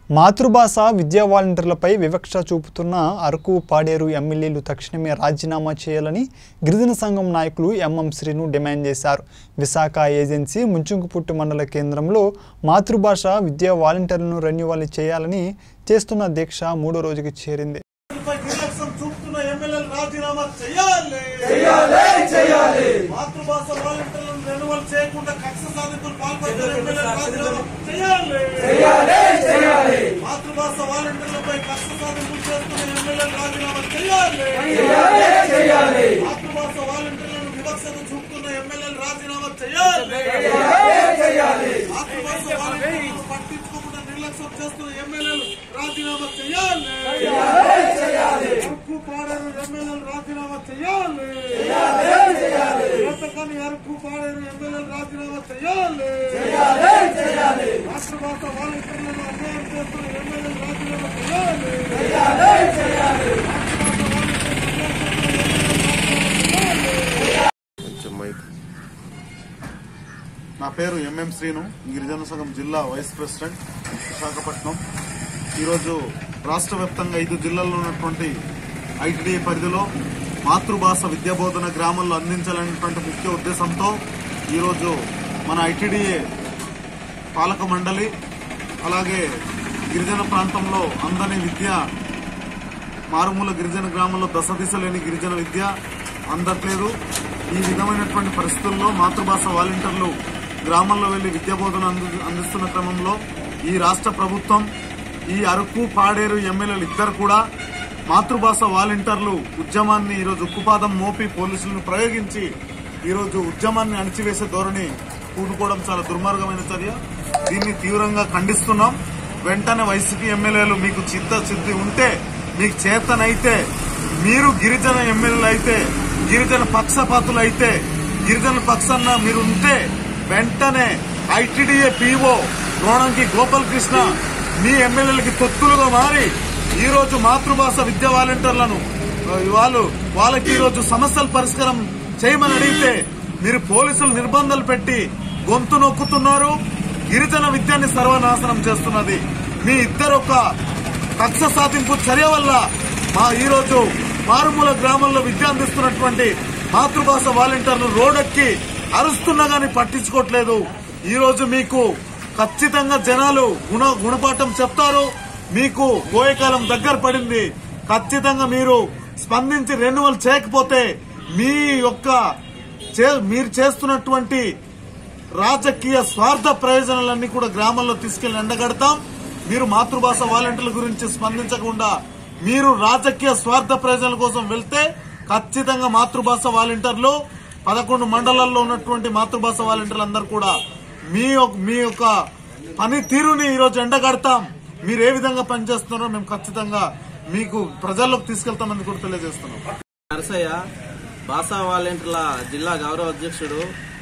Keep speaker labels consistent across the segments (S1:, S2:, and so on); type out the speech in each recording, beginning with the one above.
S1: మాతృభాష విద్యా వాలంటీర్లపై వివక్ష చూపుతున్న అరకు పాడేరు ఎమ్మెల్యేలు తక్షణమే రాజీనామా చేయాలని గిరిజన సంఘం నాయకులు ఎంఎం శ్రీను డిమాండ్ చేశారు విశాఖ ఏజెన్సీ ముంచుంకుపుట్టు మండల కేంద్రంలో మాతృభాష విద్యా వాలంటీర్లను రెన్యువల్ చేయాలని చేస్తున్న దీక్ష మూడో రోజుకి చేరింది
S2: పై నిర్లక్ష్యం చూపుతున్న ఎమ్మెల్యేలు రాజీనామా చేయాలి మాతృభాష వాలంటీర్లను రెన్యువల్ చేయకుండా కక్ష సాధింపులు పాల్పడుతున్న ఎమ్మెల్యేలు రాజీనామా చేయాలి మాతృభాష వాలంటీర్లపై కక్ష సాధింపులు చేస్తున్న ఎమ్మెల్యేలు రాజీనామా చేయాలి మాతృభాష వాలంటీర్లను వివక్షత చూపుతున్న ఎమ్మెల్యేలు రాజీనామా చేయాలి మాతృభాష వాలంటీర్లను పట్టించుకోకుండా నిర్లక్ష్యం చేస్తున్న ఎమ్మెల్యేలు రాజీనామా చేయాలి అరకు పాడేరు ఎమ్మెల్యేలు రాజీనామా చేయాలి ఎంతకని అరకు పాడేరు ఎమ్మెల్యేలు రాజీనామా చేయాలి రాష్ట్ర భాష వాలంటీర్లను అన్యాయం చేస్తున్న ఎమ్మెల్యేలు రాజీనామా చేయాలి నా పేరు ఎంఎం శ్రీను గిరిజన సంఘం జిల్లా వైస్ ప్రెసిడెంట్ విశాఖపట్నం ఈరోజు రాష్ట్ర వ్యాప్తంగా ఐదు జిల్లాల్లో ఉన్నటువంటి ఐటీడీ పరిధిలో మాతృభాష విద్యాబోధన గ్రామాల్లో అందించాలనేటువంటి ముఖ్య ఉద్దేశంతో ఈరోజు మన ఐటీడీఏ పాలక మండలి అలాగే గిరిజన ప్రాంతంలో అందని విద్య మారుమూల గిరిజన గ్రామంలో దశ దిశ లేని గిరిజన విద్య అందట్లేదు ఈ విధమైనటువంటి పరిస్థితుల్లో మాతృభాష వాలంటీర్లు గ్రామాల్లో వెళ్లి విద్యా బోధన అంది- అందిస్తున్న క్రమంలో ఈ రాష్ట్ర ప్రభుత్వం ఈ అరకు పాడేరు ఎమ్మెల్యేలు ఇద్దరు కూడా మాతృభాష వాలంటీర్లు ఉద్యమాన్ని ఈరోజు ఉక్కుపాదం మోపి పోలీసులను ప్రయోగించి ఈరోజు ఉద్యమాన్ని అణిచివేసే ధోరణి కూడుకోవడం చాలా దుర్మార్గమైన చర్య దీన్ని తీవ్రంగా ఖండిస్తున్నాం వెంటనే వైసీపీ ఎమ్మెల్యేలు మీకు చిత్తశుద్ధి ఉంటే మీకు చేతనైతే మీరు గిరిజన ఎమ్మెల్యేలు అయితే గిరిజన పక్షపాతులు అయితే గిరిజన పక్షాన మీరు ఉంటే వెంటనే ఐటీడీఏ పీఓ రోణంకి గోపాల్ కృష్ణ మీ ఎమ్మెల్యేలకి తొత్తులుగా మారి ఈ రోజు మాతృభాష విద్యా వాలంటీర్లను ఆ, వాళ్ళు వాళ్ళకి ఈ రోజు సమస్యల పరిష్కారం చేయమని అడిగితే మీరు పోలీసులు నిర్బంధాలు పెట్టి గొంతు నొక్కుతున్నారు గిరిజన విద్యాన్ని సర్వనాశనం చేస్తున్నది మీ ఇద్దరు ఒక కక్ష సాధింపు చర్య వల్ల మా ఈ రోజు మారుమూల గ్రామంలో విద్య అందిస్తున్నటువంటి మాతృభాష వాలంటీర్లు రోడ్డెక్కి అరుస్తున్నా గాని పట్టించుకోవట్లేదు ఈ రోజు మీకు ఖచ్చితంగా జనాలు గుణ గుణపాఠం చెప్తారు మీకు పోయేకాలం దగ్గర పడింది ఖచ్చితంగా మీరు స్పందించి రెన్యువల్ చేయకపోతే మీ యొక్క చే- మీరు చేస్తున్నటువంటి రాజకీయ స్వార్థ ప్రయోజనాలన్నీ కూడా గ్రామాల్లో తీసుకెళ్లి ఎండగడతాం మీరు మాతృభాష వాలంటీర్ల గురించి స్పందించకుండా మీరు రాజకీయ స్వార్థ ప్రయోజనాల కోసం వెళ్తే ఖచ్చితంగా మాతృభాష వాలంటీర్లు పదకొండు మండలాల్లో ఉన్నటువంటి మాతృభాష వాలంటీర్లు అందరూ కూడా మీ యొక్క- మీ యొక్క పని తీరుని ఈరోజు ఎండగడతాం మీరు ఏ విధంగా పనిచేస్తున్నారో మేము ఖచ్చితంగా మీకు ప్రజల్లోకి తీసుకెళ్తామని కూడా తెలియజేస్తున్నాం
S3: నరసయ్య భాషా వాలంటీర్ల జిల్లా గౌరవ అధ్యక్షుడు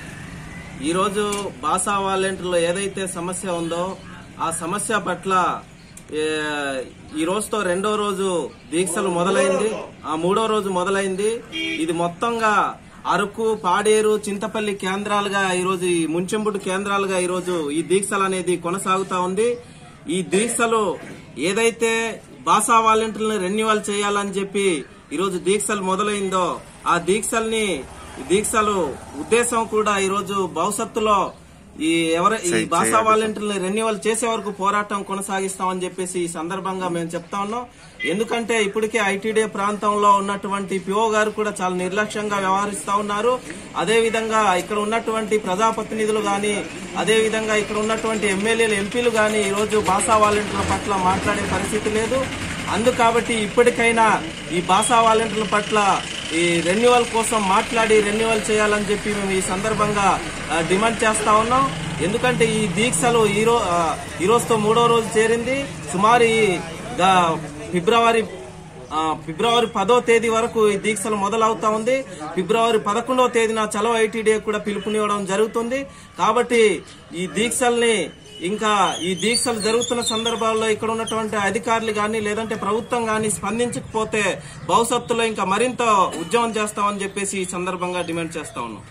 S3: ఈరోజు భాషా వాలంటీర్లో ఏదైతే సమస్య ఉందో ఆ సమస్య పట్ల ఏ, ఈ రోజుతో రెండో రోజు దీక్షలు మొదలైంది ఆ మూడో రోజు మొదలైంది ఇది మొత్తంగా అరకు పాడేరు చింతపల్లి కేంద్రాలుగా ఈరోజు ఈ ముంచెంబుడు కేంద్రాలుగా ఈరోజు ఈ దీక్షలు అనేది కొనసాగుతా ఉంది ఈ దీక్షలు ఏదైతే భాషా వాలంటీర్లను రెన్యువల్ చేయాలని చెప్పి ఈరోజు దీక్షలు మొదలైందో ఆ దీక్షల్ని ఈ దీక్షలు ఉద్దేశం కూడా ఈరోజు భవిష్యత్తులో ఈ ఎవర ఈ భాషా వాలంటీర్లను రెన్యువల్ చేసే వరకు పోరాటం కొనసాగిస్తామని చెప్పేసి ఈ సందర్భంగా మేము చెప్తా ఉన్నాం ఎందుకంటే ఇప్పటికే ఐటీడీ ప్రాంతంలో ఉన్నటువంటి పిఓ గారు కూడా చాలా నిర్లక్ష్యంగా వ్యవహరిస్తా ఉన్నారు అదే విధంగా ఇక్కడ ఉన్నటువంటి ప్రజాప్రతినిధులు గాని అదే విధంగా ఇక్కడ ఉన్నటువంటి ఎమ్మెల్యేలు ఎంపీలు గాని ఈ రోజు భాషా వాలంటీర్ల పట్ల మాట్లాడే పరిస్థితి లేదు అందు కాబట్టి ఇప్పటికైనా ఈ భాషా వాలంటీర్ల పట్ల ఈ రెన్యువల్ కోసం మాట్లాడి రెన్యువల్ చేయాలని చెప్పి మేము ఈ సందర్భంగా ఆ, డిమాండ్ చేస్తా ఉన్నాం ఎందుకంటే ఈ దీక్షలు ఈ రో ఆ, ఈ రోజుతో మూడో రోజు చేరింది సుమారు ఈ గా- ఫిబ్రవరి ఆ, ఫిబ్రవరి పదో తేదీ వరకు ఈ దీక్షలు మొదలవుతా ఉంది ఫిబ్రవరి పదకొండవ తేదీన చలో ఐటీడీ కూడా పిలుపునివ్వడం జరుగుతుంది కాబట్టి ఈ దీక్షల్ని ఇంకా ఈ దీక్షలు జరుగుతున్న సందర్భాల్లో ఇక్కడ ఉన్నటువంటి అధికారులు గాని లేదంటే ప్రభుత్వం గాని స్పందించకపోతే భవిష్యత్తులో ఇంకా మరింత ఉద్యమం చేస్తామని చెప్పేసి ఈ సందర్భంగా డిమాండ్ చేస్తా ఉన్నాం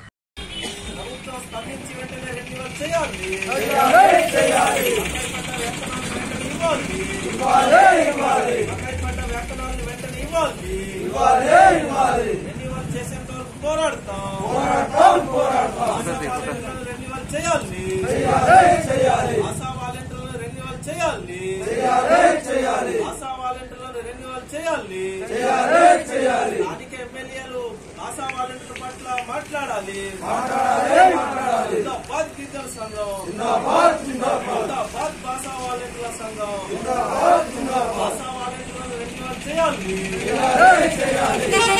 S2: స్పందించి వెంటనే రెన్యువల్ చేయాలి
S3: ఇవ్వాలి బకాయిపడ్డ వేతనాలను వెంటనే ఇవ్వాలి రెన్యువల్ చేసేంత వరకు పోరాడతాం ఆశా వాలంటీర్లను రెన్యువల్ చేయాలి ఆశా వాలంటీర్లను రెన్యువల్ చేయాలి ఆశా వాలంటీర్లను రెన్యువల్ చేయాలి స్థానిక ఎమ్మెల్యేలు ఆశా వాలంటీర్ల పట్ల మాట్లాడాలి జిందాబాద్ గిరిజన సంఘం జిందాబాద్ భాషా వాలంటీర్ల సంఘం భాషా వాలంటీర్లను రెన్యువల్ చేయాలి